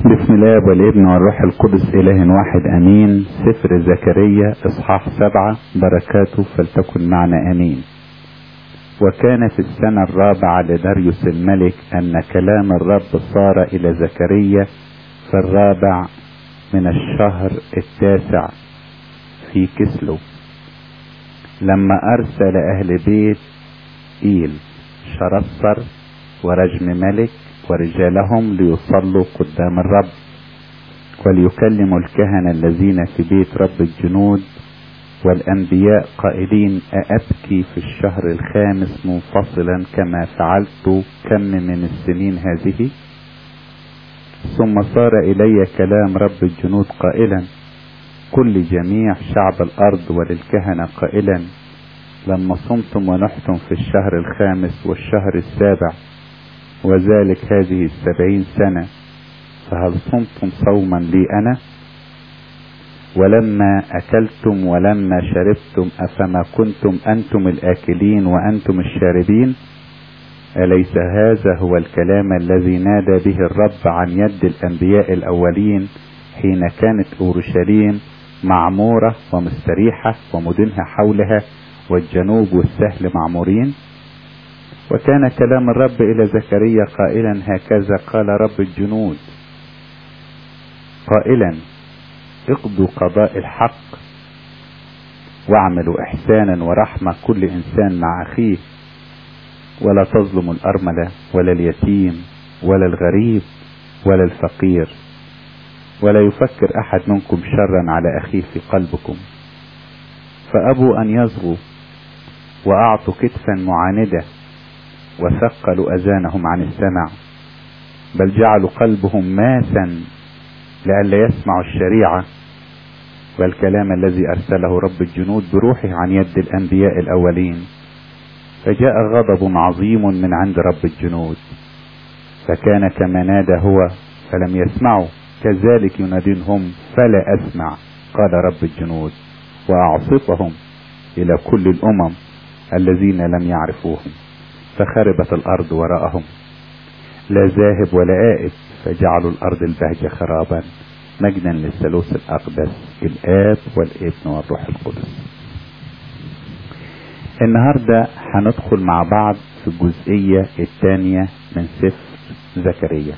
بسم الله والابن والروح القدس إله واحد أمين سفر زكريا إصحاح سبعة بركاته فلتكن معنا أمين وكان في السنة الرابعة لداريوس الملك أن كلام الرب صار إلى زكريا في الرابع من الشهر التاسع في كسلو لما أرسل أهل بيت إيل شرصر ورجم ملك ورجالهم ليصلوا قدام الرب وليكلموا الكهنة الذين في بيت رب الجنود والأنبياء قائلين أأبكي في الشهر الخامس منفصلا كما فعلت كم من السنين هذه ثم صار إلي كلام رب الجنود قائلا كل جميع شعب الأرض وللكهنة قائلا لما صمتم ونحتم في الشهر الخامس والشهر السابع وذلك هذه السبعين سنة فهل صمتم صوما لي أنا ولما أكلتم ولما شربتم أفما كنتم أنتم الآكلين وأنتم الشاربين أليس هذا هو الكلام الذي نادى به الرب عن يد الأنبياء الأولين حين كانت أورشليم معمورة ومستريحة ومدنها حولها والجنوب والسهل معمورين وكان كلام الرب إلى زكريا قائلا هكذا قال رب الجنود قائلا اقضوا قضاء الحق واعملوا إحسانا ورحمة كل إنسان مع أخيه ولا تظلموا الأرملة ولا اليتيم ولا الغريب ولا الفقير ولا يفكر أحد منكم شرا على أخيه في قلبكم فأبوا أن يصغوا وأعطوا كتفا معاندة وثقلوا أذانهم عن السمع بل جعلوا قلبهم ماسا لئلا يسمعوا الشريعة والكلام الذي أرسله رب الجنود بروحه عن يد الأنبياء الأولين فجاء غضب عظيم من عند رب الجنود فكان كما نادى هو فلم يسمعوا كذلك ينادينهم فلا أسمع قال رب الجنود وأعصفهم إلى كل الأمم الذين لم يعرفوهم فخربت الأرض وراءهم لا ذاهب ولا آئب فجعلوا الأرض البهجة خرابا مجدا للثالوث الأقدس الآب والابن والروح القدس النهاردة هندخل مع بعض في الجزئية الثانية من سفر زكريا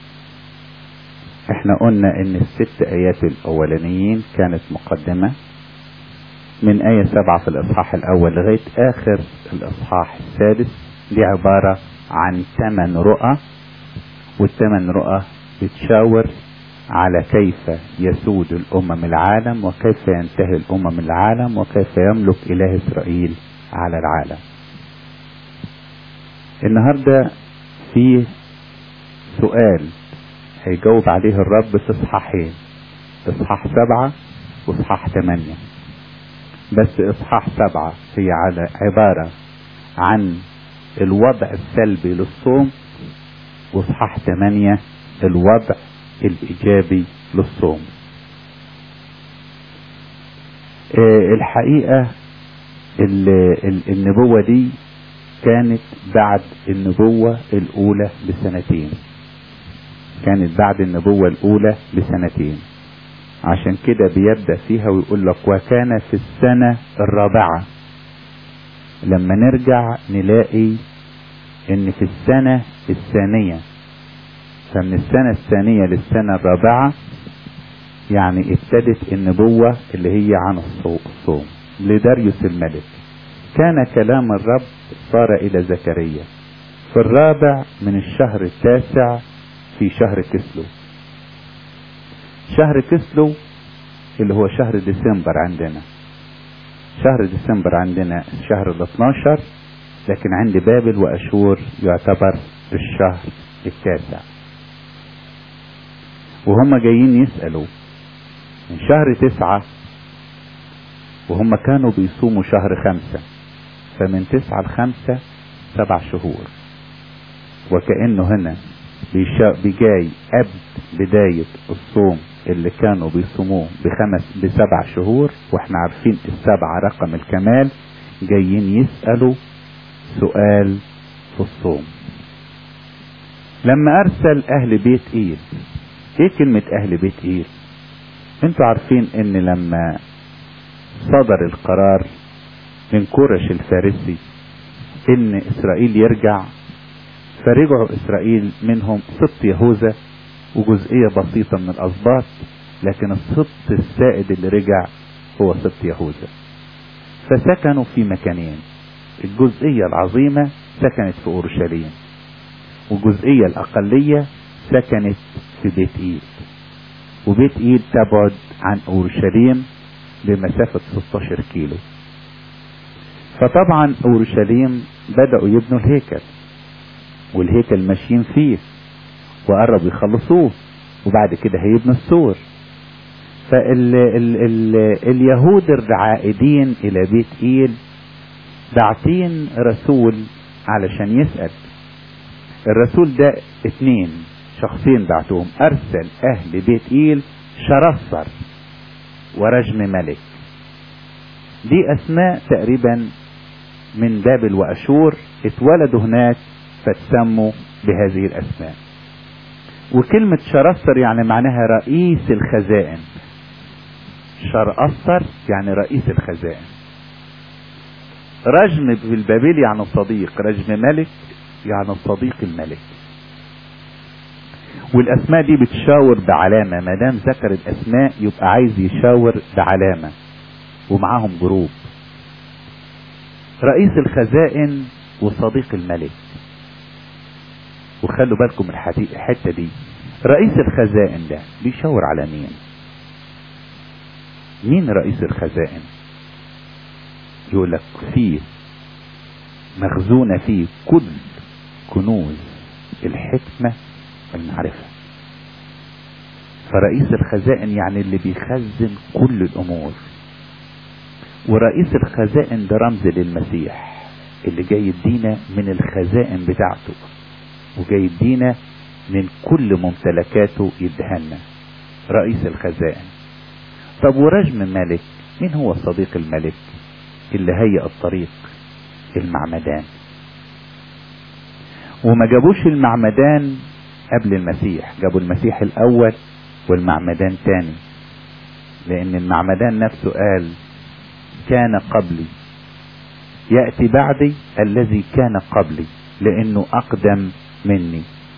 احنا قلنا ان الست ايات الاولانيين كانت مقدمة من آية سبعة في الإصحاح الأول لغاية آخر الإصحاح السادس دي عبارة عن ثمان رؤى والثمان رؤى بتشاور على كيف يسود الأمم العالم وكيف ينتهي الأمم العالم وكيف يملك إله إسرائيل على العالم النهاردة في سؤال هيجاوب عليه الرب في اصحاحين اصحاح سبعة واصحاح ثمانية بس اصحاح سبعة هي على عبارة عن الوضع السلبي للصوم واصحاح ثمانية الوضع الايجابي للصوم اه الحقيقة النبوة دي كانت بعد النبوة الاولى بسنتين كانت بعد النبوة الاولى بسنتين عشان كده بيبدأ فيها ويقول لك وكان في السنة الرابعة لما نرجع نلاقي ان في السنة الثانية فمن السنة الثانية للسنة الرابعة يعني ابتدت النبوة اللي هي عن الصوم لداريوس الملك كان كلام الرب صار الى زكريا في الرابع من الشهر التاسع في شهر كسلو شهر كسلو اللي هو شهر ديسمبر عندنا شهر ديسمبر عندنا الشهر ال 12 لكن عند بابل واشور يعتبر الشهر التاسع وهم جايين يسألوا من شهر تسعة وهم كانوا بيصوموا شهر خمسة فمن تسعة لخمسة سبع شهور وكأنه هنا بجاي قبل بداية الصوم اللي كانوا بيصوموه بخمس بسبع شهور واحنا عارفين السبعة رقم الكمال جايين يسألوا سؤال في الصوم لما ارسل اهل بيت ايل ايه كلمة اهل بيت ايل انتوا عارفين ان لما صدر القرار من كورش الفارسي ان اسرائيل يرجع فرجعوا اسرائيل منهم سبط يهوذا وجزئية بسيطة من الاسباط لكن السبط السائد اللي رجع هو سبط يهوذا فسكنوا في مكانين الجزئية العظيمة سكنت في اورشليم والجزئية الاقلية سكنت في بيت ايد وبيت ايد تبعد عن اورشليم بمسافة 16 كيلو فطبعا اورشليم بدأوا يبنوا الهيكل والهيكل ماشيين فيه وقربوا يخلصوه وبعد كده هيبنوا السور فال ال ال اليهود العائدين الى بيت ايل باعتين رسول علشان يسأل الرسول ده اتنين شخصين بعتهم ارسل اهل بيت ايل شرصر ورجم ملك دي اسماء تقريبا من بابل واشور اتولدوا هناك فتسموا بهذه الاسماء وكلمة شرصر يعني معناها رئيس الخزائن شرأصر يعني رئيس الخزائن رجم في البابل يعني صديق رجم ملك يعني صديق الملك والاسماء دي بتشاور بعلامة ما دام ذكر الاسماء يبقى عايز يشاور بعلامة ومعاهم جروب رئيس الخزائن وصديق الملك وخلوا بالكم الحتة دي رئيس الخزائن ده بيشاور على مين مين رئيس الخزائن يقول لك فيه مخزونة فيه كل كنوز الحكمة والمعرفة فرئيس الخزائن يعني اللي بيخزن كل الأمور ورئيس الخزائن ده رمز للمسيح اللي جاي يدينا من الخزائن بتاعته وجاي يدينا من كل ممتلكاته يدهنا رئيس الخزائن طب ورجم ملك مين هو صديق الملك اللي هيئ الطريق المعمدان وما جابوش المعمدان قبل المسيح جابوا المسيح الاول والمعمدان تاني لان المعمدان نفسه قال كان قبلي يأتي بعدي الذي كان قبلي لانه اقدم مني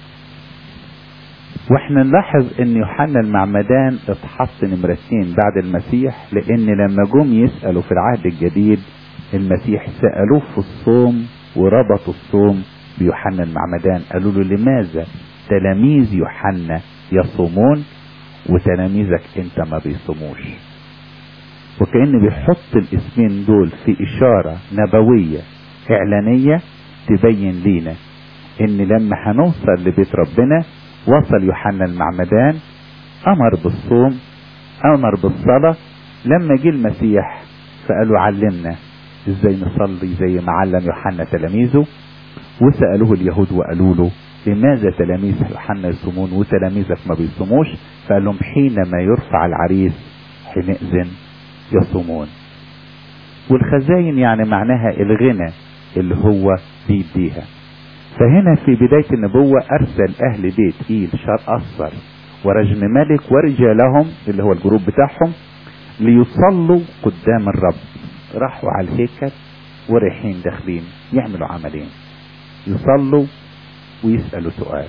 واحنا نلاحظ ان يوحنا المعمدان اتحط نمرة اتنين بعد المسيح لان لما جم يسألوا في العهد الجديد المسيح سألوه في الصوم وربطوا الصوم بيوحنا المعمدان قالوا له لماذا تلاميذ يوحنا يصومون وتلاميذك انت ما بيصوموش وكأن بيحط الاسمين دول في اشارة نبوية اعلانية تبين لينا ان لما هنوصل لبيت ربنا وصل يوحنا المعمدان امر بالصوم امر بالصلاة لما جه المسيح فقالوا علمنا ازاي نصلي زي ما علم يوحنا تلاميذه وسألوه اليهود وقالوا له لماذا تلاميذ يوحنا يصومون وتلاميذك ما بيصوموش فقال لهم حينما يرفع العريس حينئذ يصومون والخزاين يعني معناها الغنى اللي هو بيديها فهنا في بداية النبوة أرسل أهل بيت إيل شر أصفر ورجم ملك ورجالهم اللي هو الجروب بتاعهم ليصلوا قدام الرب راحوا على الهيكل ورايحين داخلين يعملوا عملين يصلوا ويسألوا سؤال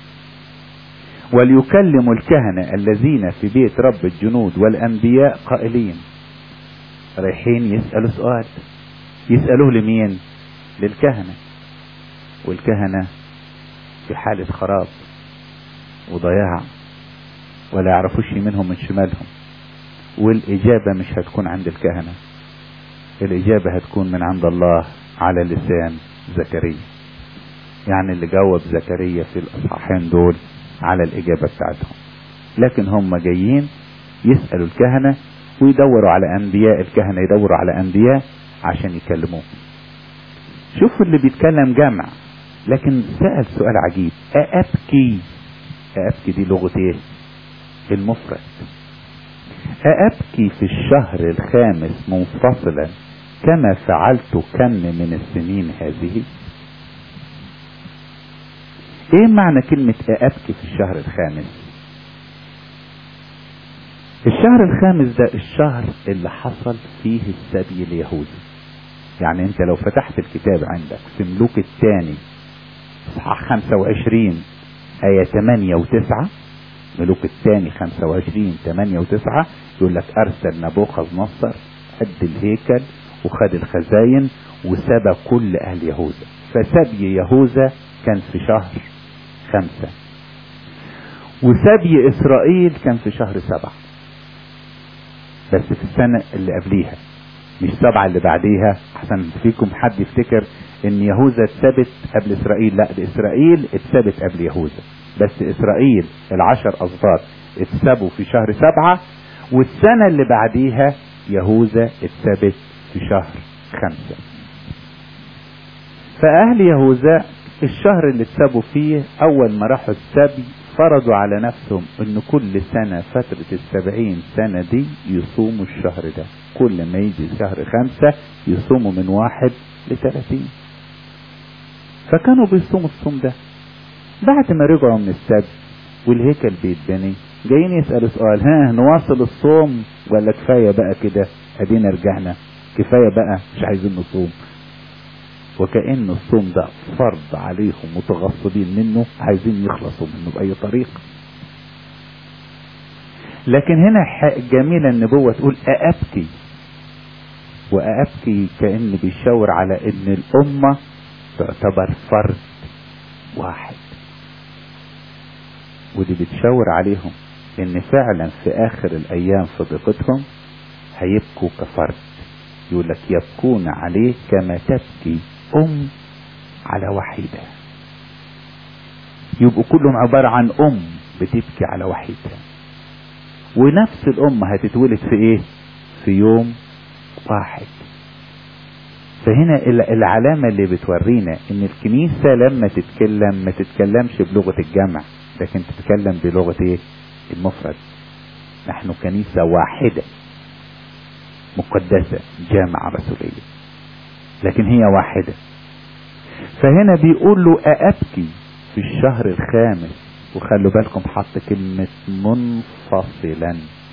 وليكلموا الكهنة الذين في بيت رب الجنود والأنبياء قائلين رايحين يسألوا سؤال يسألوه لمين للكهنة والكهنة في حالة خراب وضياع ولا يعرفوش يمينهم من شمالهم والإجابة مش هتكون عند الكهنة الإجابة هتكون من عند الله على لسان زكريا يعني اللي جاوب زكريا في الأصحاحين دول على الإجابة بتاعتهم لكن هم جايين يسألوا الكهنة ويدوروا على أنبياء الكهنة يدوروا على أنبياء عشان يكلموه شوفوا اللي بيتكلم جمع لكن سأل سؤال عجيب أأبكي أأبكي دي لغة ايه المفرد أأبكي في الشهر الخامس منفصلا كما فعلت كم من السنين هذه ايه معنى كلمة أأبكي في الشهر الخامس الشهر الخامس ده الشهر اللي حصل فيه السبي اليهودي يعني انت لو فتحت الكتاب عندك في ملوك الثاني اصحاح 25 آية 8 و9 ملوك الثاني 25 8 و9 يقول لك أرسل نبوخذ نصر هد الهيكل وخد الخزاين وسبى كل أهل يهوذا فسبي يهوذا كان في شهر خمسة وسبي إسرائيل كان في شهر سبعة بس في السنة اللي قبليها مش سبعة اللي بعديها عشان فيكم حد يفتكر ان يهوذا اتثبت قبل اسرائيل لا ده اسرائيل اتثبت قبل يهوذا بس اسرائيل العشر اسباط اتثبوا في شهر سبعة والسنة اللي بعديها يهوذا اتثبت في شهر خمسة فاهل يهوذا الشهر اللي اتثبوا فيه اول ما راحوا السبي فرضوا على نفسهم ان كل سنة فترة السبعين سنة دي يصوموا الشهر ده كل ما يجي شهر خمسة يصوموا من واحد لثلاثين فكانوا بيصوموا الصوم ده بعد ما رجعوا من السبت والهيكل بيتبني جايين يسألوا سؤال ها نواصل الصوم ولا كفاية بقى كده ادينا رجعنا كفاية بقى مش عايزين نصوم وكأن الصوم ده فرض عليهم متغصبين منه عايزين يخلصوا منه بأي طريقة لكن هنا جميلة النبوة تقول أأبكي وأبكي كأن بيشاور على إن الأمة تعتبر فرد واحد ودي بتشاور عليهم إن فعلا في آخر الأيام في ضيقتهم هيبكوا كفرد يقول لك يبكون عليه كما تبكي أم على وحيدة يبقوا كلهم عبارة عن أم بتبكي على وحيدها ونفس الأم هتتولد في إيه؟ في يوم واحد فهنا العلامة اللي بتورينا ان الكنيسة لما تتكلم ما تتكلمش بلغة الجمع لكن تتكلم بلغة ايه المفرد نحن كنيسة واحدة مقدسة جامعة رسولية لكن هي واحدة فهنا بيقول له أأبكي في الشهر الخامس وخلوا بالكم حط كلمة منفصلا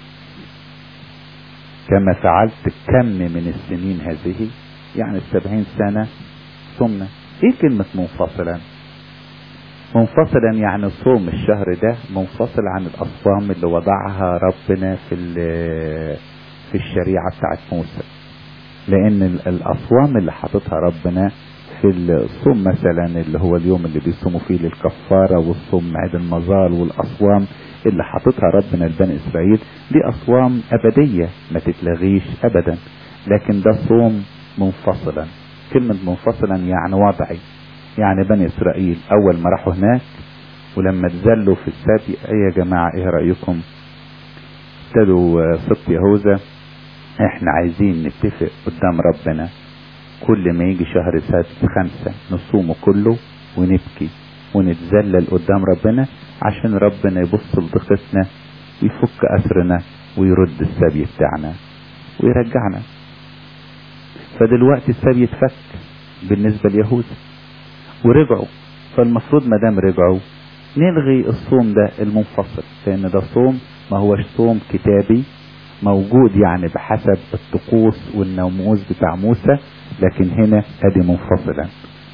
كما فعلت كم من السنين هذه يعني السبعين سنة صمنا ايه كلمة منفصلا منفصلا يعني صوم الشهر ده منفصل عن الاصوام اللي وضعها ربنا في في الشريعة بتاعت موسى لان الاصوام اللي حاططها ربنا في الصوم مثلا اللي هو اليوم اللي بيصوموا فيه للكفارة والصوم عيد المظال والاصوام اللي حاططها ربنا لبني اسرائيل دي اصوام ابدية ما تتلغيش ابدا لكن ده صوم منفصلا كلمة منفصلا يعني وضعي يعني بني اسرائيل اول ما راحوا هناك ولما تزلوا في السبي ايه يا جماعة ايه رأيكم ابتدوا سبط يهوذا احنا عايزين نتفق قدام ربنا كل ما يجي شهر سادس خمسة نصومه كله ونبكي ونتذلل قدام ربنا عشان ربنا يبص لضيقتنا ويفك أسرنا ويرد السبي بتاعنا ويرجعنا فدلوقتي السبي اتفك بالنسبة ليهوذا ورجعوا فالمفروض ما دام رجعوا نلغي الصوم ده المنفصل لان ده صوم ما هوش صوم كتابي موجود يعني بحسب الطقوس والناموس بتاع موسى لكن هنا ادي منفصلا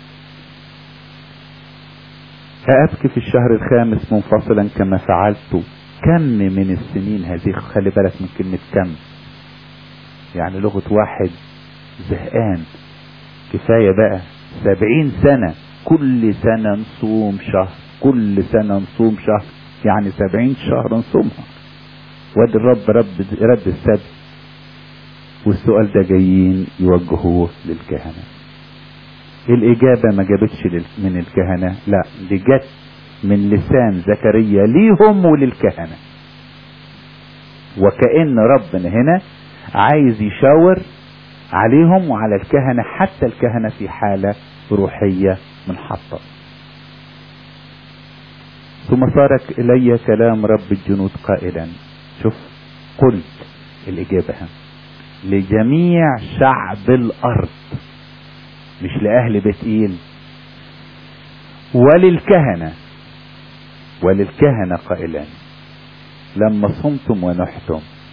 أبكي في الشهر الخامس منفصلا كما فعلت كم من السنين هذه خلي بالك من كلمة كم يعني لغة واحد زهقان كفاية بقى سبعين سنة كل سنة نصوم شهر كل سنة نصوم شهر يعني سبعين شهر نصومها وادي الرب رب رد السبت والسؤال ده جايين يوجهوه للكهنة الإجابة ما جابتش من الكهنة لا دي جت من لسان زكريا ليهم وللكهنة وكأن ربنا هنا عايز يشاور عليهم وعلى الكهنة حتى الكهنة في حالة روحية منحطة ثم صارت إلي كلام رب الجنود قائلا شوف قلت الإجابة لجميع شعب الأرض مش لأهل بيت إيل وللكهنة وللكهنة قائلا لما صمتم ونحتم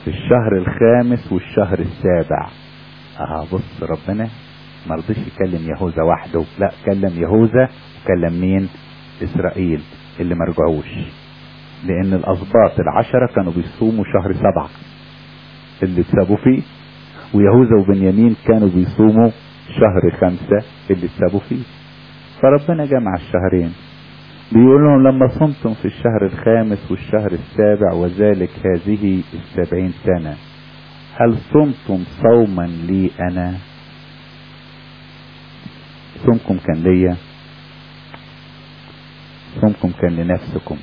في الشهر الخامس والشهر السابع اه بص ربنا ما رضيش يكلم يهوذا وحده لا كلم يهوذا وكلم مين اسرائيل اللي ما رجعوش لان الاسباط العشرة كانوا بيصوموا شهر سبعة اللي اتسابوا فيه ويهوذا وبنيامين كانوا بيصوموا شهر خمسة اللي اتسابوا فيه فربنا جمع الشهرين بيقول لهم لما صمتم في الشهر الخامس والشهر السابع وذلك هذه السبعين سنة هل صمتم صوما لي أنا صومكم كان ليا صومكم كان لنفسكم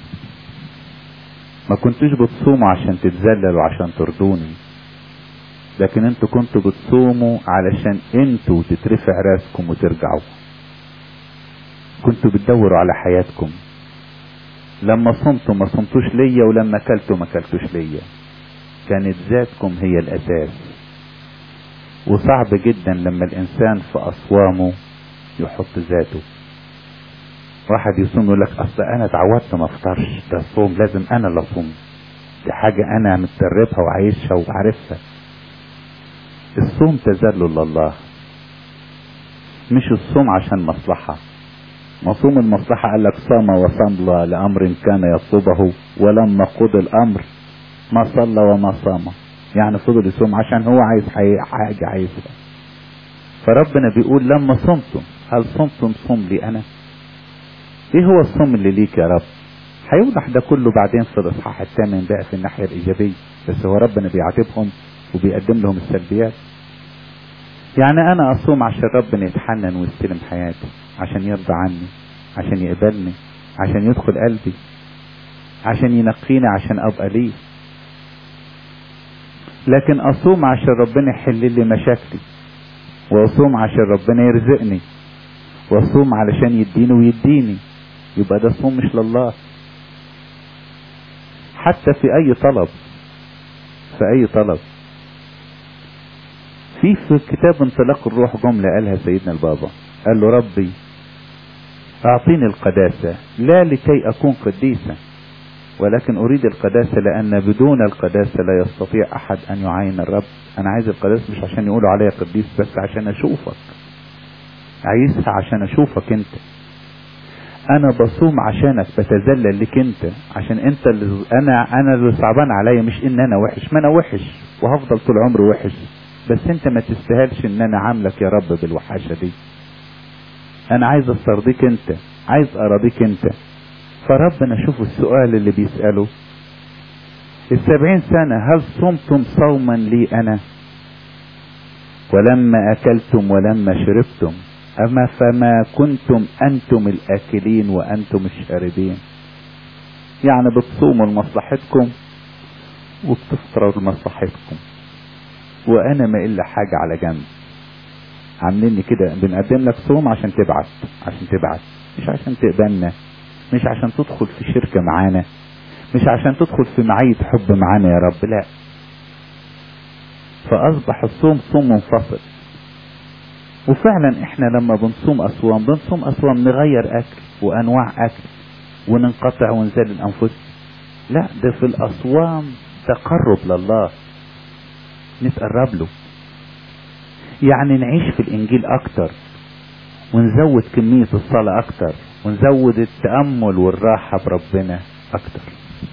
ما كنتوش بتصوموا عشان تتذللوا عشان ترضوني لكن انتوا كنتوا بتصوموا علشان انتوا تترفع راسكم وترجعوا كنتوا بتدوروا على حياتكم لما صمتوا ما صمتوش ليا ولما اكلتوا ما اكلتوش ليا كانت ذاتكم هي الاساس وصعب جدا لما الانسان في اصوامه يحط ذاته واحد يصوم يقول لك اصل انا اتعودت ما افطرش ده الصوم لازم انا اللي اصوم دي حاجة انا متدربها وعايشها وعارفها الصوم تذلل لله مش الصوم عشان مصلحة مصوم المصلحة قال لك صام وصلى لأمر كان يطلبه ولما قضى الأمر ما صلى وما صام يعني فضل يصوم عشان هو عايز حاجة عايزها فربنا بيقول لما صمتم هل صمتم صوم لي أنا ايه هو الصوم اللي ليك يا رب هيوضح ده كله بعدين في الاصحاح الثامن بقى في الناحيه الايجابيه بس هو ربنا بيعاتبهم وبيقدم لهم السلبيات يعني انا اصوم عشان ربنا يتحنن ويستلم حياتي عشان يرضى عني عشان يقبلني عشان يدخل قلبي عشان ينقيني عشان ابقى ليه لكن اصوم عشان ربنا يحل لي مشاكلي واصوم عشان ربنا يرزقني واصوم علشان يديني ويديني يبقى ده صوم مش لله حتى في اي طلب في اي طلب في في كتاب انطلاق الروح جملة قالها سيدنا البابا قال له ربي اعطيني القداسة لا لكي اكون قديسا ولكن اريد القداسة لان بدون القداسة لا يستطيع احد ان يعاين الرب انا عايز القداسة مش عشان يقولوا عليا قديس بس عشان اشوفك عايزها عشان اشوفك انت انا بصوم عشانك بتذلل لك انت عشان انت اللي انا انا اللي صعبان عليا مش ان انا وحش ما انا وحش وهفضل طول عمري وحش بس انت ما تستاهلش ان انا عاملك يا رب بالوحاشة دي انا عايز استرضيك انت عايز اراضيك انت فربنا شوفوا السؤال اللي بيسأله السبعين سنة هل صمتم صوما لي انا ولما اكلتم ولما شربتم أما فما كنتم أنتم الآكلين وأنتم الشاربين يعني بتصوموا لمصلحتكم وبتفطروا لمصلحتكم وأنا ما إلا حاجة على جنب عاملين كده بنقدم لك صوم عشان تبعت عشان تبعت مش عشان تقبلنا مش عشان تدخل في شركة معانا مش عشان تدخل في معية حب معانا يا رب لا فأصبح الصوم صوم منفصل وفعلا احنا لما بنصوم اصوام بنصوم اصوام نغير اكل وانواع اكل وننقطع ونذلل انفسنا لا ده في الاصوام تقرب لله نتقرب له يعني نعيش في الانجيل اكتر ونزود كمية الصلاة اكتر ونزود التأمل والراحة بربنا اكتر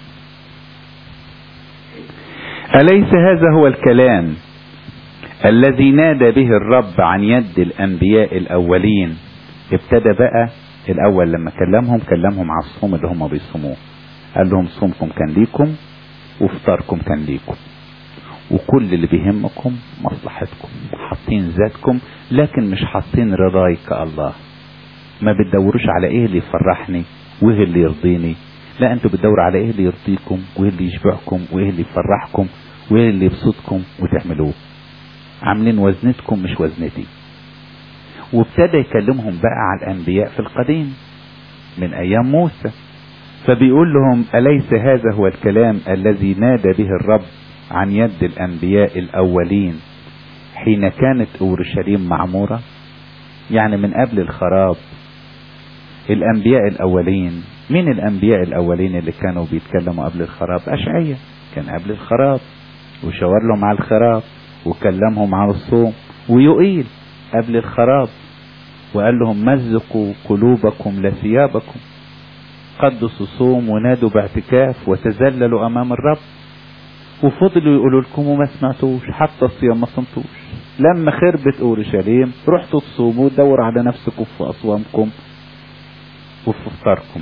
أليس هذا هو الكلام الذي نادى به الرب عن يد الانبياء الاولين ابتدى بقى الاول لما كلمهم كلمهم على الصوم اللي هم بيصوموه قال لهم صومكم كان ليكم وفطاركم كان ليكم وكل اللي بيهمكم مصلحتكم حاطين ذاتكم لكن مش حاطين رضاي كالله ما بتدوروش على ايه اللي يفرحني وايه اللي يرضيني لا انتوا بتدوروا على ايه اللي يرضيكم وايه اللي يشبعكم وايه اللي يفرحكم وايه اللي يبسطكم وتعملوه عاملين وزنتكم مش وزنتي وابتدى يكلمهم بقى على الانبياء في القديم من ايام موسى فبيقول لهم اليس هذا هو الكلام الذي نادى به الرب عن يد الانبياء الاولين حين كانت اورشليم معموره يعني من قبل الخراب الانبياء الاولين مين الانبياء الاولين اللي كانوا بيتكلموا قبل الخراب اشعيا كان قبل الخراب وشاور لهم على الخراب وكلمهم على الصوم ويقيل قبل الخراب وقال لهم مزقوا قلوبكم لا ثيابكم قدسوا صوم ونادوا باعتكاف وتذللوا امام الرب وفضلوا يقولوا لكم وما سمعتوش حتى الصيام ما صمتوش لما خربت اورشليم رحتوا تصوموا وتدوروا على نفسكم في اصوامكم وفي فطاركم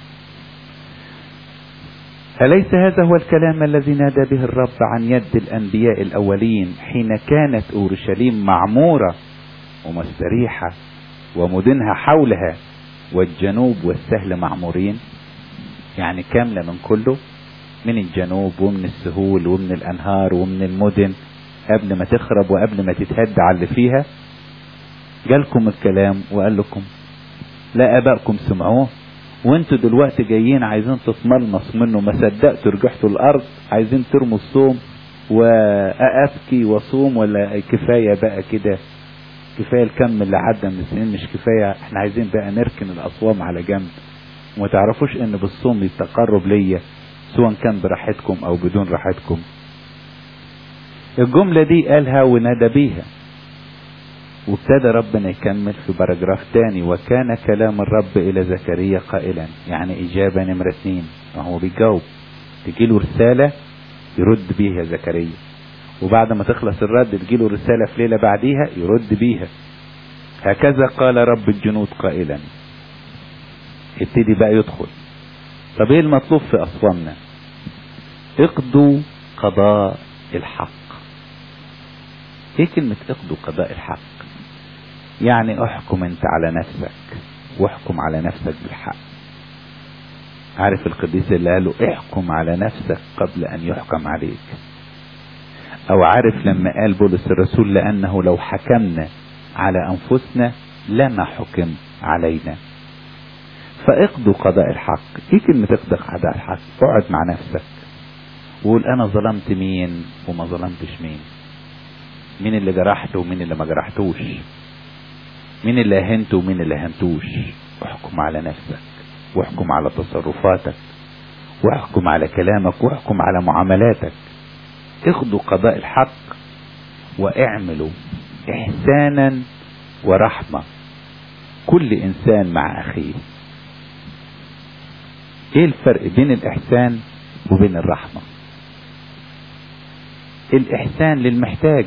أليس هذا هو الكلام الذي نادى به الرب عن يد الأنبياء الأولين حين كانت أورشليم معمورة ومستريحة ومدنها حولها والجنوب والسهل معمورين يعني كاملة من كله من الجنوب ومن السهول ومن الأنهار ومن المدن قبل ما تخرب وقبل ما تتهد على اللي فيها جالكم الكلام وقال لكم لا ابائكم سمعوه وانتوا دلوقتي جايين عايزين تتملمص منه ما صدقتوا رجعتوا الارض عايزين ترموا الصوم وابكي واصوم ولا كفايه بقى كده كفايه الكم اللي عدى من السنين مش كفايه احنا عايزين بقى نركن الاصوام على جنب وما تعرفوش ان بالصوم التقرب ليا سواء كان براحتكم او بدون راحتكم الجملة دي قالها ونادى بيها وابتدى ربنا يكمل في باراجراف تاني وكان كلام الرب الى زكريا قائلا يعني اجابة نمرة اتنين ما هو بيجاوب تجيله رسالة يرد بيها زكريا وبعد ما تخلص الرد تجيله رسالة في ليلة بعديها يرد بيها هكذا قال رب الجنود قائلا ابتدي بقى يدخل طب ايه المطلوب في اصوامنا اقضوا قضاء الحق ايه كلمة اقضوا قضاء الحق يعني احكم انت على نفسك واحكم على نفسك بالحق عارف القديس اللي قاله احكم على نفسك قبل ان يحكم عليك او عارف لما قال بولس الرسول لانه لو حكمنا على انفسنا لما حكم علينا فاقضوا قضاء الحق ايه كلمة اقضوا قضاء الحق اقعد مع نفسك وقول انا ظلمت مين وما ظلمتش مين مين اللي جرحته ومين اللي ما جرحتوش مين اللي اهنته ومين اللي اهنتوش واحكم على نفسك واحكم على تصرفاتك واحكم على كلامك واحكم على معاملاتك اخذوا قضاء الحق واعملوا احسانا ورحمة كل انسان مع اخيه ايه الفرق بين الاحسان وبين الرحمة الاحسان للمحتاج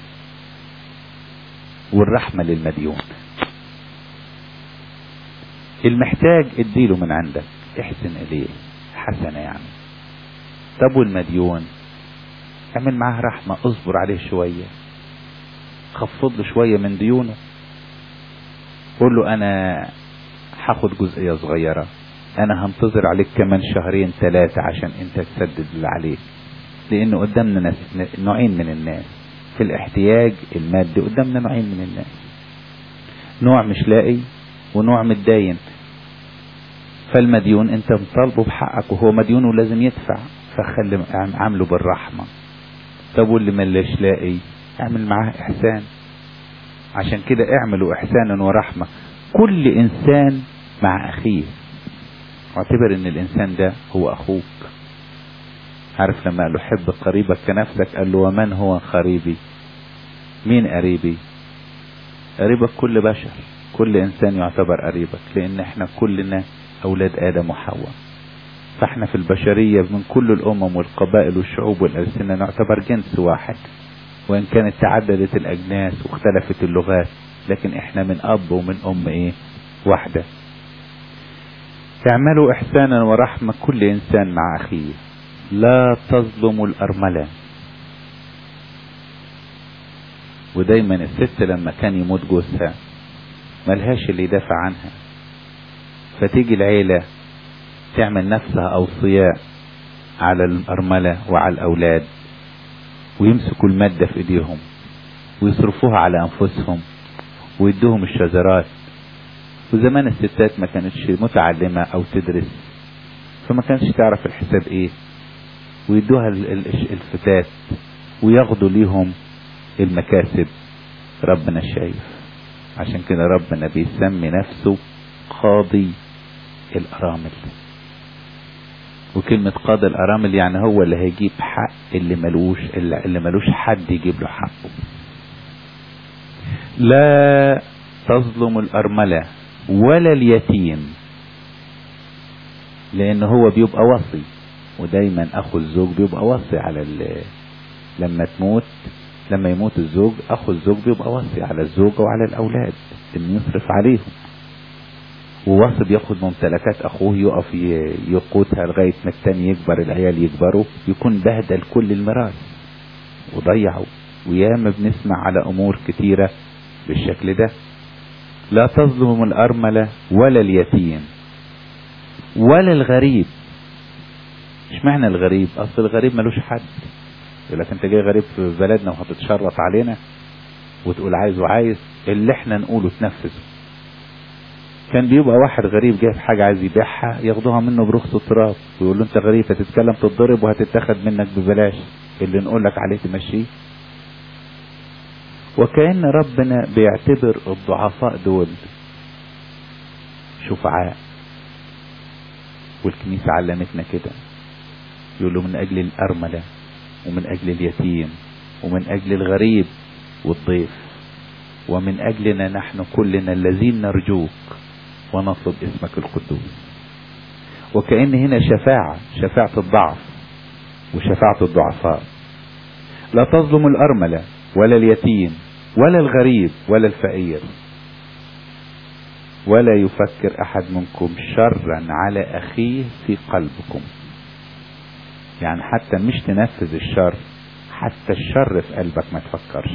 والرحمة للمديون المحتاج اديله من عندك احسن اليه حسنة يعني طب والمديون اعمل معاه رحمة اصبر عليه شوية خفض له شوية من ديونه قول له انا هاخد جزئية صغيرة انا هنتظر عليك كمان شهرين ثلاثة عشان انت تسدد اللي عليك لان قدامنا ناس نوعين من الناس في الاحتياج المادي قدامنا نوعين من الناس نوع مش لاقي ونوع متداين فالمديون انت مطالبه بحقك وهو مديون ولازم يدفع فخلي عامله بالرحمة طب واللي ملش لاقي اعمل معاه احسان عشان كده اعملوا احسانا ورحمة كل انسان مع اخيه واعتبر ان الانسان ده هو اخوك عارف لما قال له حب قريبك كنفسك قال له ومن هو قريبي مين قريبي قريبك كل بشر كل انسان يعتبر قريبك لان احنا كلنا اولاد ادم وحواء فاحنا في البشرية من كل الامم والقبائل والشعوب والالسنة نعتبر جنس واحد وان كانت تعددت الاجناس واختلفت اللغات لكن احنا من اب ومن ام ايه واحدة اعملوا احسانا ورحمة كل انسان مع اخيه لا تظلموا الارملة ودايما الست لما كان يموت جوزها ملهاش اللي يدافع عنها فتيجي العيلة تعمل نفسها أوصياء على الأرملة وعلى الأولاد ويمسكوا المادة في إيديهم ويصرفوها على أنفسهم ويدوهم الشجرات وزمان الستات ما كانتش متعلمة أو تدرس فما كانتش تعرف الحساب إيه ويدوها الفتات وياخدوا ليهم المكاسب ربنا شايف عشان كده ربنا بيسمي نفسه قاضي الأرامل وكلمة قاضي الأرامل يعني هو اللي هيجيب حق اللي ملوش اللي ملوش حد يجيب له حقه لا تظلم الأرملة ولا اليتيم لأن هو بيبقى وصي ودايما أخو الزوج بيبقى وصي على ال لما تموت لما يموت الزوج أخو الزوج بيبقى وصي على الزوجة وعلى الأولاد إن يصرف عليهم ووصي بياخد ممتلكات أخوه يقف يقوتها لغاية ما التاني يكبر العيال يكبروا يكون بهدل كل الميراث وضيعوا وياما بنسمع على أمور كتيرة بالشكل ده لا تظلم الأرملة ولا اليتيم ولا الغريب مش معنى الغريب أصل الغريب ملوش حد يقول لك أنت جاي غريب في بلدنا وهتتشرط علينا وتقول عايز وعايز اللي احنا نقوله تنفذه كان بيبقى واحد غريب جايب حاجة عايز يبيعها ياخدوها منه برخص التراب ويقول له انت غريب هتتكلم تتضرب وهتتاخد منك ببلاش اللي نقول لك عليه تمشيه وكأن ربنا بيعتبر الضعفاء دول شفعاء والكنيسة علمتنا كده يقولوا من أجل الأرملة ومن أجل اليتيم ومن أجل الغريب والضيف ومن أجلنا نحن كلنا الذين نرجوك ونطلب اسمك القدوس وكأن هنا شفاعة شفاعة الضعف وشفاعة الضعفاء لا تظلم الأرملة ولا اليتيم ولا الغريب ولا الفقير ولا يفكر أحد منكم شرا على أخيه في قلبكم يعني حتى مش تنفذ الشر حتى الشر في قلبك ما تفكرش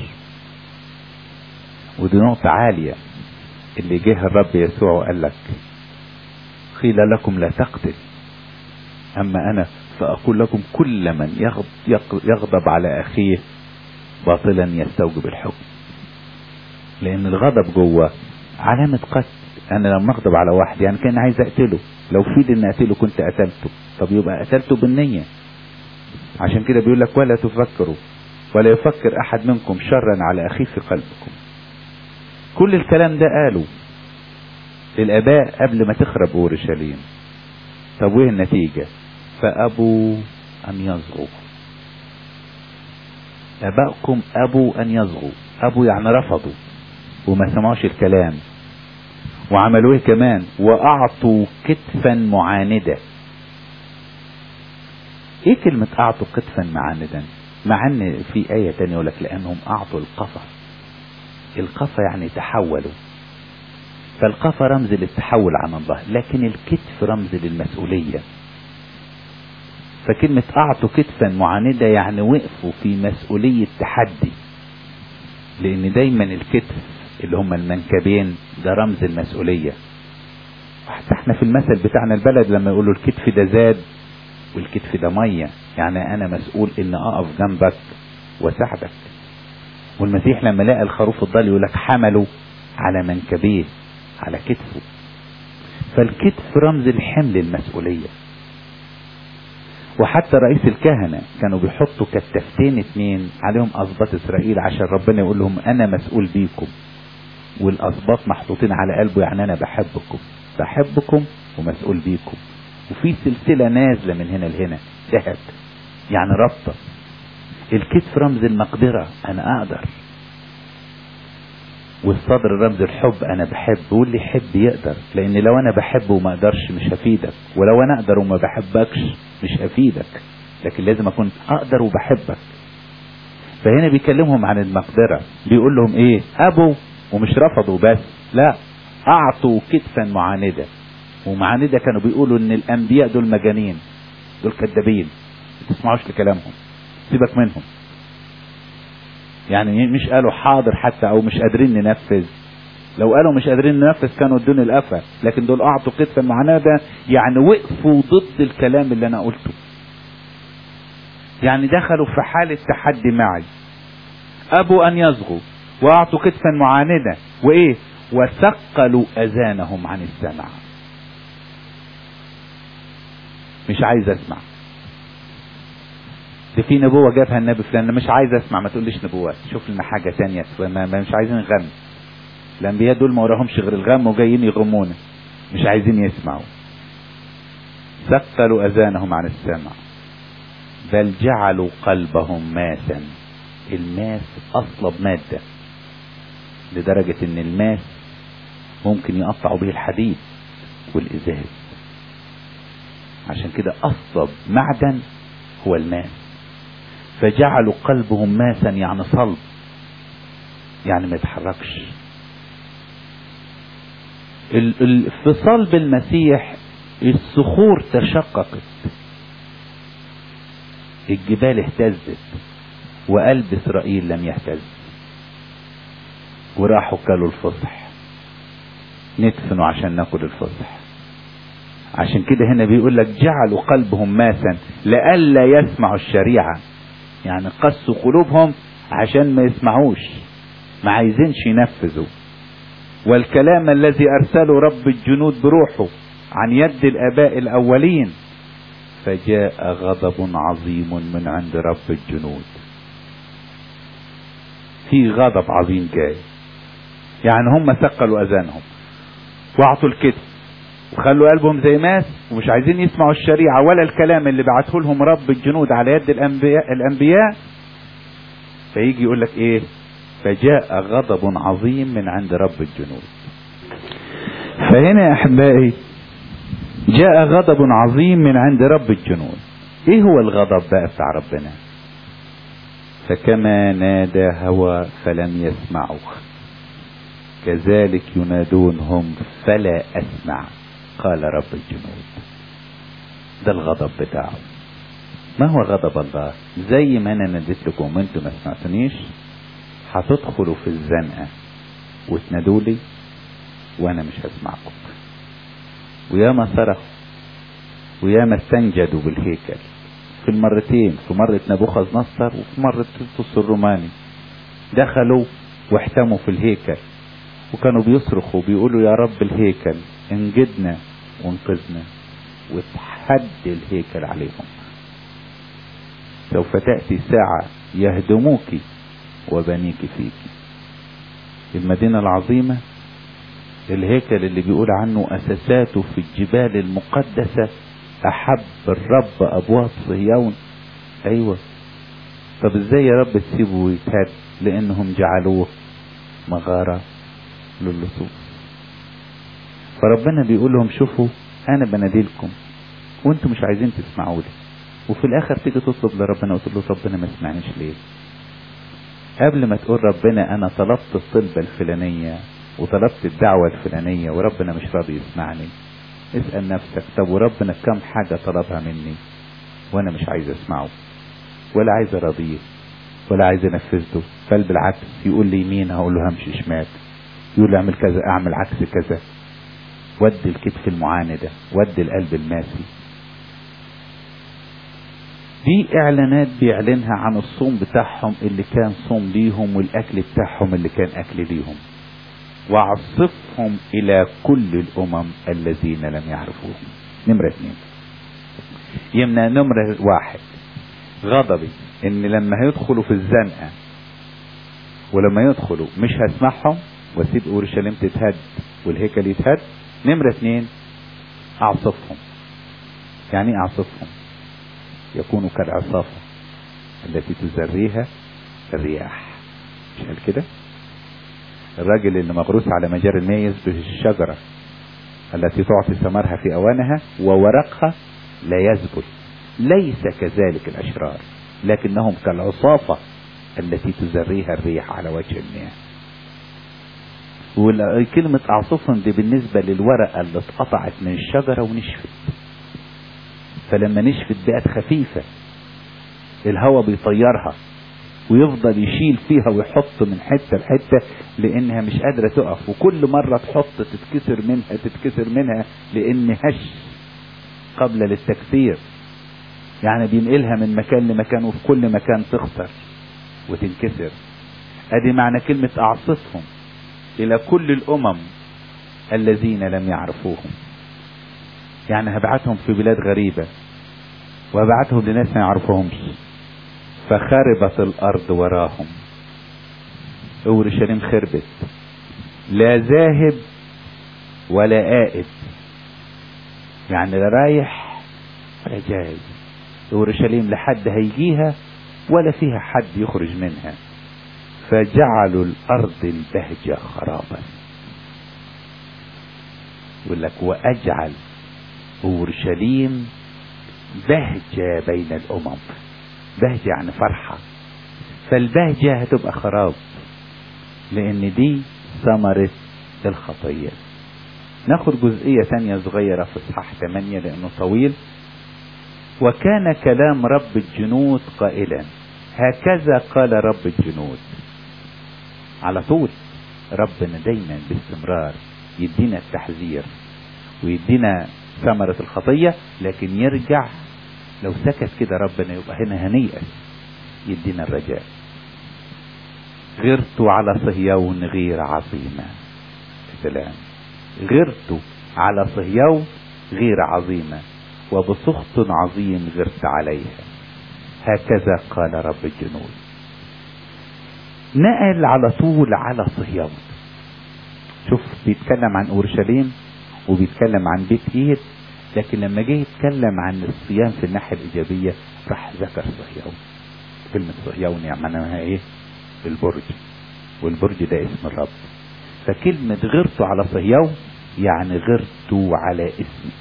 ودي نقطة عالية اللي جه الرب يسوع وقال لك قيل لكم لا تقتل أما أنا فأقول لكم كل من يغضب على أخيه باطلا يستوجب الحكم لأن الغضب جوه علامة قتل أنا لما أغضب على واحد يعني كان عايز أقتله لو في إن أقتله كنت قتلته طب يبقى قتلته بالنية عشان كده بيقول لك ولا تفكروا ولا يفكر أحد منكم شرا على أخيه في قلبكم كل الكلام ده قالوا الآباء قبل ما تخرب أورشليم طب وإيه النتيجة فأبوا أن يصغوا آبائكم أبوا أن يصغوا أبوا يعني رفضوا وما سمعوش الكلام وعملوا ايه كمان واعطوا كتفا معاندا ايه كلمة اعطوا كتفا معاندا مع ان في اية تانية يقول لك لانهم اعطوا القفا القفا يعني تحولوا فالقفا رمز للتحول عن الله لكن الكتف رمز للمسؤولية فكلمة اعطوا كتفا معاندا يعني وقفوا في مسؤولية تحدي لان دايما الكتف اللي هم المنكبين ده رمز المسؤولية حتى احنا في المثل بتاعنا البلد لما يقولوا الكتف ده زاد والكتف ده مية يعني انا مسؤول ان اقف جنبك واساعدك والمسيح لما لقى الخروف الضال يقول لك حمله على منكبيه على كتفه فالكتف رمز الحمل المسؤولية وحتى رئيس الكهنة كانوا بيحطوا كتفتين اتنين عليهم أسباط إسرائيل عشان ربنا يقول لهم أنا مسؤول بيكم والأسباط محطوطين على قلبه يعني أنا بحبكم بحبكم ومسؤول بيكم وفي سلسلة نازلة من هنا لهنا ذهب يعني ربطة الكتف رمز المقدرة أنا أقدر والصدر رمز الحب أنا بحب واللي يحب يقدر لأن لو أنا بحب وما أقدرش مش هفيدك ولو أنا أقدر وما بحبكش مش هفيدك لكن لازم أكون أقدر وبحبك فهنا بيكلمهم عن المقدرة بيقول لهم إيه أبوا ومش رفضوا بس لا أعطوا كتفا معاندة ومعاندة كانوا بيقولوا إن الأنبياء دول مجانين دول كذابين ما تسمعوش لكلامهم سيبك منهم يعني مش قالوا حاضر حتى او مش قادرين ننفذ لو قالوا مش قادرين ننفذ كانوا ادوني القفا لكن دول اعطوا كتفا معناه يعني وقفوا ضد الكلام اللي انا قلته يعني دخلوا في حالة تحدي معي ابوا ان يصغوا واعطوا كتفا معاندة وايه وثقلوا اذانهم عن السمع مش عايز اسمع دي في نبوة جابها النبي فلان أنا مش عايز اسمع ما تقوليش نبوات شوف لنا حاجة تانية ما ما مش عايزين غم الانبياء دول ما وراهمش غير الغم وجايين يغمونا مش عايزين يسمعوا ثقلوا اذانهم عن السمع بل جعلوا قلبهم ماسا الماس اصلب ماده لدرجه ان الماس ممكن يقطعوا به الحديد والازاز عشان كده اصلب معدن هو الماس فجعلوا قلبهم ماسا يعني صلب يعني ما يتحركش في صلب المسيح الصخور تشققت الجبال اهتزت وقلب اسرائيل لم يهتز وراحوا كلوا الفصح ندفنوا عشان ناكل الفصح عشان كده هنا بيقول لك جعلوا قلبهم ماسا لئلا يسمعوا الشريعة يعني قسوا قلوبهم عشان ما يسمعوش ما عايزينش ينفذوا والكلام الذي ارسله رب الجنود بروحه عن يد الاباء الاولين فجاء غضب عظيم من عند رب الجنود في غضب عظيم جاي يعني هم ثقلوا اذانهم واعطوا الكتف وخلوا قلبهم زي ماس ومش عايزين يسمعوا الشريعة ولا الكلام اللي بعته لهم رب الجنود على يد الأنبياء, الأنبياء فيجي يقول لك إيه فجاء غضب عظيم من عند رب الجنود فهنا يا أحبائي جاء غضب عظيم من عند رب الجنود إيه هو الغضب بقى بتاع ربنا فكما نادى هوى فلم يسمعوا كذلك ينادونهم فلا أسمع قال رب الجنود ده الغضب بتاعه ما هو غضب الله زي ما انا ناديت لكم وانتم ما سمعتونيش هتدخلوا في الزنقه وتنادوا لي وانا مش هسمعكم وياما صرخوا وياما استنجدوا بالهيكل في المرتين في مرة نبوخذ نصر وفي مرة تيتوس الروماني دخلوا واحتموا في الهيكل وكانوا بيصرخوا بيقولوا يا رب الهيكل انجدنا وانقذنا وتحد الهيكل عليهم سوف تأتي ساعة يهدموك وبنيك فيك المدينة العظيمة الهيكل اللي بيقول عنه أساساته في الجبال المقدسة أحب الرب أبواب صهيون أيوة طب ازاي يا رب تسيبه ويتهد لأنهم جعلوه مغارة للصوص فربنا بيقول لهم شوفوا انا بناديلكم وانتم مش عايزين تسمعوا لي وفي الاخر تيجي تطلب لربنا وتقول له ربنا ما سمعنيش ليه قبل ما تقول ربنا انا طلبت الطلبة الفلانية وطلبت الدعوة الفلانية وربنا مش راضي يسمعني اسأل نفسك طب وربنا كم حاجة طلبها مني وانا مش عايز اسمعه ولا عايز اراضيه ولا عايز انفذه بل بالعكس يقول لي يمين هقول له همشي شمال يقول لي اعمل كذا اعمل عكس كذا ود الكتف المعاندة ود القلب الماسي دي اعلانات بيعلنها عن الصوم بتاعهم اللي كان صوم ليهم والاكل بتاعهم اللي كان اكل ليهم واعصفهم الى كل الامم الذين لم يعرفوهم نمرة اثنين يمنع نمرة واحد غضبي ان لما هيدخلوا في الزنقة ولما يدخلوا مش هسمعهم واسيب اورشليم تتهد والهيكل يتهد نمرة اثنين اعصفهم يعني ايه اعصفهم يكونوا كالعصافة التي تزريها الرياح مش قال كده الراجل اللي مغروس على مجار الماء يشبه الشجرة التي تعطي ثمرها في اوانها وورقها لا يزبل ليس كذلك الاشرار لكنهم كالعصافة التي تزريها الريح على وجه المياه وكلمة أعصفهم دي بالنسبة للورقة اللي اتقطعت من الشجرة ونشفت فلما نشفت بقت خفيفة الهواء بيطيرها ويفضل يشيل فيها ويحط من حتة لحتة لانها مش قادرة تقف وكل مرة تحط تتكسر منها تتكسر منها لان هش قبل للتكسير يعني بينقلها من مكان لمكان وفي كل مكان تخسر وتنكسر ادي معنى كلمة اعصفهم الى كل الامم الذين لم يعرفوهم يعني هبعتهم في بلاد غريبة وهبعتهم لناس ما يعرفوهمش فخربت الارض وراهم اورشليم خربت لا ذاهب ولا آئب يعني لا رايح ولا جاي اورشليم لحد هيجيها ولا فيها حد يخرج منها فجعلوا الارض البهجة خرابا يقول لك واجعل اورشليم بهجة بين الامم بهجة يعني فرحة فالبهجة هتبقى خراب لان دي ثمرة الخطية ناخد جزئية تانية صغيرة في اصحاح 8 لانه طويل وكان كلام رب الجنود قائلا هكذا قال رب الجنود على طول ربنا دايما باستمرار يدينا التحذير ويدينا ثمرة الخطية لكن يرجع لو سكت كده ربنا يبقى هنا هنيئا يدينا الرجاء غرت على صهيون غير عظيمة سلام غرت على صهيون غير عظيمة وبسخط عظيم غرت عليها هكذا قال رب الجنود نقل على طول على صهيون شوف بيتكلم عن اورشليم وبيتكلم عن بيت ايد لكن لما جه يتكلم عن الصيام في الناحيه الايجابيه راح ذكر صهيون كلمه صهيون يعني معناها ايه البرج والبرج ده اسم الرب فكلمة غرت على صهيون يعني غرت على اسمي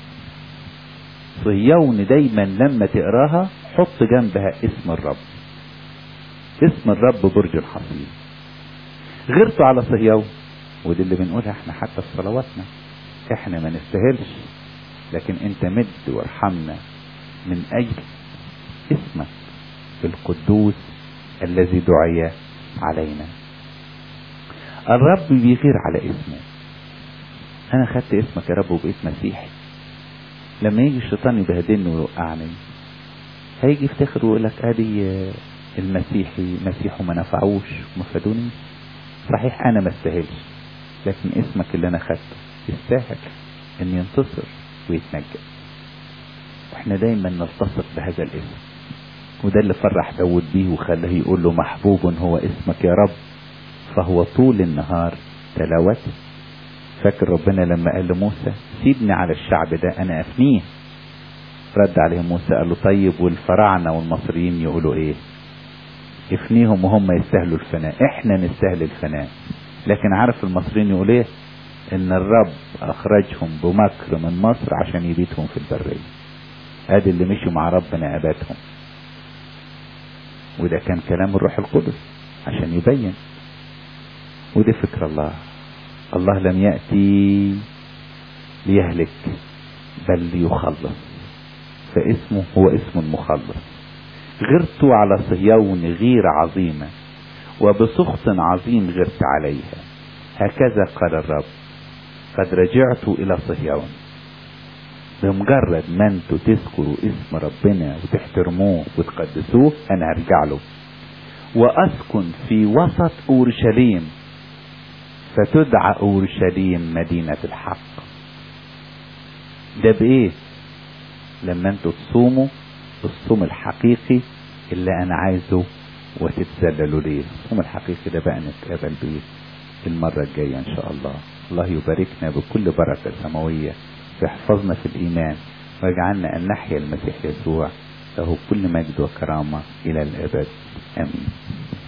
صهيون دايما لما تقراها حط جنبها اسم الرب اسم الرب برج حصين غرت على صهيون ودي اللي بنقولها احنا حتى في صلواتنا احنا ما نستاهلش لكن انت مد وارحمنا من اجل اسمك القدوس الذي دعي علينا الرب بيغير على اسمه انا خدت اسمك يا رب وبقيت مسيحي لما يجي الشيطان يبهدلني ويوقعني هيجي يفتخر ويقول لك ادي المسيحي مسيح وما نفعوش وما فادوني صحيح انا ما استاهلش لكن اسمك اللي انا خدته يستاهل ان ينتصر ويتنجى واحنا دايما نلتصق بهذا الاسم وده اللي فرح داود بيه وخلاه يقول له محبوب هو اسمك يا رب فهو طول النهار تلاوته فاكر ربنا لما قال لموسى سيبني على الشعب ده انا افنيه رد عليه موسى قال له طيب والفراعنة والمصريين يقولوا ايه افنيهم وهم يستاهلوا الفناء احنا نستاهل الفناء لكن عارف المصريين يقول ايه ان الرب اخرجهم بمكر من مصر عشان يبيتهم في البرية ادي اللي مشوا مع ربنا اباتهم وده كان كلام الروح القدس عشان يبين ودي فكر الله الله لم يأتي ليهلك بل ليخلص فاسمه هو اسم المخلص غرت على صهيون غير عظيمة وبسخط عظيم غرت عليها هكذا قال الرب قد رجعت إلى صهيون بمجرد ما انتوا تذكروا اسم ربنا وتحترموه وتقدسوه انا هرجع له واسكن في وسط اورشليم فتدعى اورشليم مدينة الحق ده بايه لما انتوا تصوموا الصوم الحقيقي اللي انا عايزه وتتذللوا ليه الصوم الحقيقي ده بقى نتقابل بيه المرة الجاية ان شاء الله الله يباركنا بكل بركة سماوية ويحفظنا في الايمان ويجعلنا ان نحيا المسيح يسوع له كل مجد وكرامة الى الابد امين